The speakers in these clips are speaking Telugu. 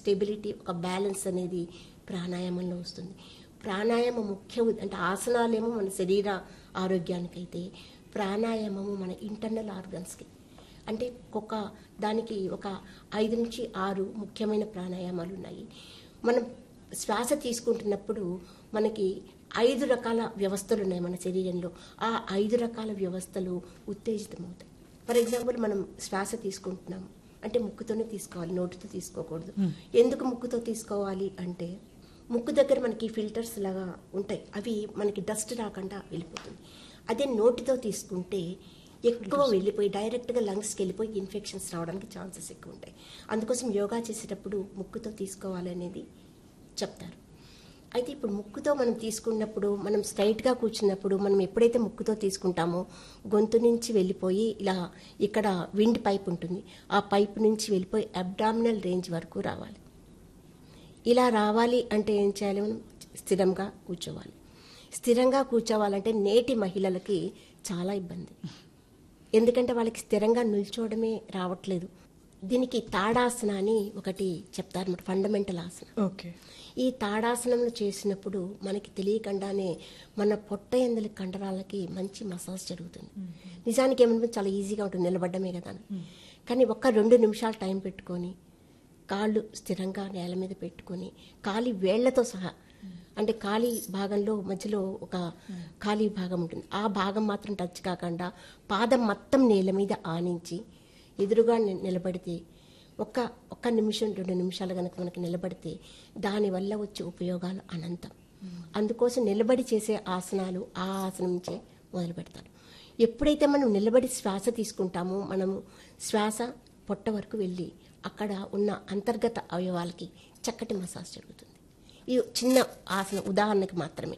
స్టెబిలిటీ ఒక బ్యాలెన్స్ అనేది ప్రాణాయామంలో వస్తుంది ప్రాణాయామం ముఖ్య ఉద్- అంటే ఆసనాలేమో మన శరీర ఆరోగ్యానికైతే ప్రాణాయామము మన ఇంటర్నల్ ఆర్గన్స్కి అంటే ఒక దానికి ఒక ఐదు నుంచి ఆరు ముఖ్యమైన ప్రాణాయామాలు ఉన్నాయి మనం శ్వాస తీసుకుంటున్నప్పుడు మనకి ఐదు రకాల వ్యవస్థలు ఉన్నాయి మన శరీరంలో ఆ ఐదు రకాల వ్యవస్థలు ఉత్తేజితమవుతాయి ఫర్ ఎగ్జాంపుల్ మనం శ్వాస తీసుకుంటున్నాం అంటే ముక్కుతోనే తీసుకోవాలి నోటితో తీసుకోకూడదు ఎందుకు ముక్కుతో తీసుకోవాలి అంటే ముక్కు దగ్గర మనకి ఫిల్టర్స్ లాగా ఉంటాయి అవి మనకి డస్ట్ రాకుండా వెళ్ళిపోతుంది అదే నోటితో తీసుకుంటే ఎక్కువ వెళ్ళిపోయి డైరెక్ట్గా లంగ్స్కి వెళ్ళిపోయి ఇన్ఫెక్షన్స్ రావడానికి ఛాన్సెస్ ఎక్కువ ఉంటాయి అందుకోసం యోగా చేసేటప్పుడు ముక్కుతో తీసుకోవాలనేది చెప్తారు అయితే ఇప్పుడు ముక్కుతో మనం తీసుకున్నప్పుడు మనం స్ట్రైట్గా కూర్చున్నప్పుడు మనం ఎప్పుడైతే ముక్కుతో తీసుకుంటామో గొంతు నుంచి వెళ్ళిపోయి ఇలా ఇక్కడ విండ్ పైప్ ఉంటుంది ఆ పైప్ నుంచి వెళ్ళిపోయి అబ్డామినల్ రేంజ్ వరకు రావాలి ఇలా రావాలి అంటే ఏం చేయాలి మనం స్థిరంగా కూర్చోవాలి స్థిరంగా కూర్చోవాలంటే నేటి మహిళలకి చాలా ఇబ్బంది ఎందుకంటే వాళ్ళకి స్థిరంగా నిల్చోవడమే రావట్లేదు దీనికి తాడాసన అని ఒకటి చెప్తారు ఫండమెంటల్ ఆసన ఓకే ఈ తాడాసనంలో చేసినప్పుడు మనకి తెలియకుండానే మన పొట్ట ఎందలి కండరాలకి మంచి మసాజ్ జరుగుతుంది నిజానికి ఏమన్నా చాలా ఈజీగా ఉంటుంది నిలబడ్డమే కదా అని. కానీ ఒక్క రెండు నిమిషాలు టైం పెట్టుకొని కాళ్ళు స్థిరంగా నేల మీద పెట్టుకొని కాలి వేళ్లతో సహా అంటే ఖాళీ భాగంలో మధ్యలో ఒక ఖాళీ భాగం ఉంటుంది ఆ భాగం మాత్రం టచ్ కాకుండా పాదం మొత్తం నేల మీద ఆనించి ఎదురుగా ని- నిలబడితే ఒక్క ఒక్క నిమిషం రెండు నిమిషాలు కనుక మనకి నిలబడితే దానివల్ల వచ్చే ఉపయోగాలు అనంతం అందుకోసం నిలబడి చేసే ఆసనాలు ఆ ఆసనం నుంచే మొదలు పెడతారు ఎప్పుడైతే మనం నిలబడి శ్వాస తీసుకుంటామో మనము శ్వాస పొట్ట వరకు వెళ్ళి అక్కడ ఉన్న అంతర్గత అవయవాలకి చక్కటి మసాజ్ జరుగుతుంది ఇది చిన్న ఆసనం ఉదాహరణకి మాత్రమే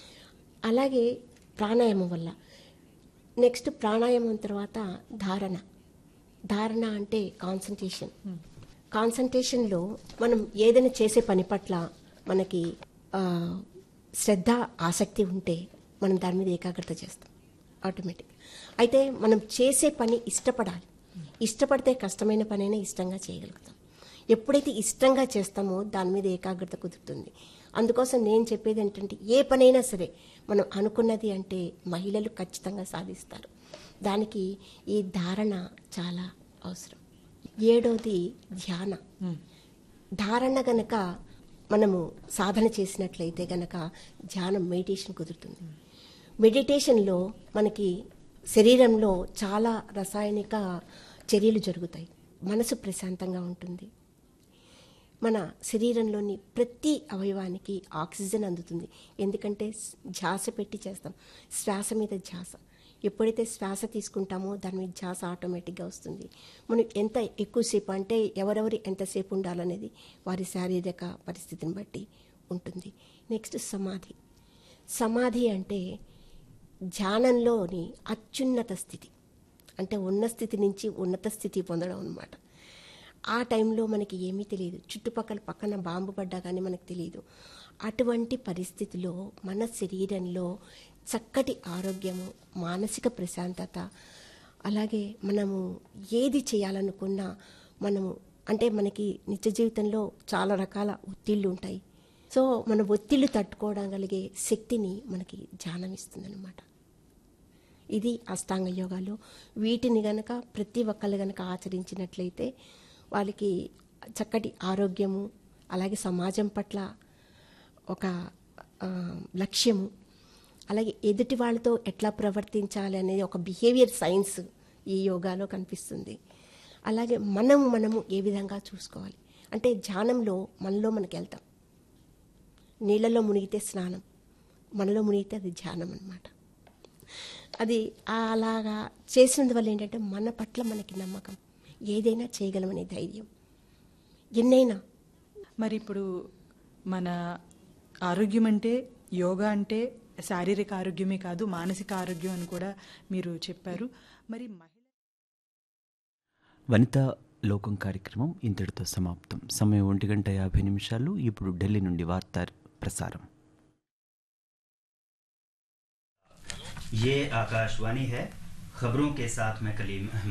అలాగే ప్రాణాయామం వల్ల నెక్స్ట్ ప్రాణాయామం తర్వాత ధారణ ధారణ అంటే కాన్సన్ట్రేషన్ కాన్సన్ట్రేషన్లో మనం ఏదైనా చేసే పని పట్ల మనకి ఆ, శ్రద్ధ ఆసక్తి ఉంటే మనం దాని మీద ఏకాగ్రత చేస్తాం ఆటోమేటిక్ అయితే మనం చేసే పని ఇష్టపడాలి ఇష్టపడితే కష్టమైన పనైనా ఇష్టంగా చేయగలుగుతాం ఎప్పుడైతే ఇష్టంగా చేస్తామో దాని మీద ఏకాగ్రత కుదురుతుంది అందుకోసం నేను చెప్పేది ఏంటంటే ఏ పనైనా సరే మనం అనుకున్నది అంటే మహిళలు ఖచ్చితంగా సాధిస్తారు దానికి ఈ ధారణ చాలా అవసరం ఏడోది ధ్యాన ధారణ గనక మనము సాధన చేసినట్లయితే గనక ధ్యానం మెడిటేషన్ కుదురుతుంది మెడిటేషన్లో మనకి శరీరంలో చాలా రసాయనిక చర్యలు జరుగుతాయి మనసు ప్రశాంతంగా ఉంటుంది మన శరీరంలోని ప్రతి అవయవానికి ఆక్సిజన్ అందుతుంది ఎందుకంటే స్- ధ్యాస పెట్టి చేస్తాం శ్వాస మీద ధ్యాస ఎప్పుడైతే శ్వాస తీసుకుంటామో దాని మీద ధ్యాస ఆటోమేటిక్గా వస్తుంది మనం ఎంత ఎక్కువసేపు అంటే ఎవరెవరు ఎంతసేపు ఉండాలనేది వారి శారీరక పరిస్థితిని బట్టి ఉంటుంది నెక్స్ట్ సమాధి సమాధి అంటే ధ్యానంలోని అత్యున్నత స్థితి అంటే ఉన్న స్థితి నుంచి ఉన్నత స్థితి పొందడం అన్నమాట ఆ టైంలో మనకి ఏమీ తెలియదు చుట్టుపక్కల పక్కన బాంబు పడ్డా కానీ మనకు తెలియదు అటువంటి పరిస్థితిలో మన శరీరంలో చక్కటి ఆరోగ్యము మానసిక ప్రశాంతత అలాగే మనము ఏది చేయాలనుకున్నా మనము అంటే మనకి నిత్య జీవితంలో చాలా రకాల ఒత్తిళ్ళు ఉంటాయి సో మన ఒత్తిళ్ళు తట్టుకోవడం కలిగే శక్తిని మనకి ధ్యానం ఇస్తుందన్నమాట ఇది అష్టాంగ యోగాలు వీటిని గనక ప్రతి ఒక్కళ్ళు గనక ఆచరించినట్లయితే వాళ్ళకి చక్కటి ఆరోగ్యము అలాగే సమాజం పట్ల ఒక ఆ, లక్ష్యము అలాగే ఎదుటి వాళ్ళతో ఎట్లా ప్రవర్తించాలి అనేది ఒక బిహేవియర్ సైన్స్ ఈ యోగాలో కనిపిస్తుంది అలాగే మనం మనము ఏ విధంగా చూసుకోవాలి అంటే ధ్యానంలో మనలో మనకి వెళ్తాం నీళ్ళలో మునిగితే స్నానం మనలో మునిగితే అది ధ్యానం అన్నమాట అది అలాగా చేసినందువల్ల ఏంటంటే మన పట్ల మనకి నమ్మకం ఏదైనా చేయగలమనే ధైర్యం ఎన్నైనా మరి ఇప్పుడు మన ఆరోగ్యం అంటే యోగా అంటే శారీరక ఆరోగ్యమే కాదు మానసిక ఆరోగ్యం అని కూడా మీరు చెప్పారు మరి మహిళ వనితా లోకం కార్యక్రమం ఇంతటితో సమాప్తం సమయం ఒంటి గంట యాభై నిమిషాలు ఇప్పుడు ఢిల్లీ నుండి వార్తా ప్రసారం ये आकाशवाणी है खबरों के साथ मैं कलीम अहमद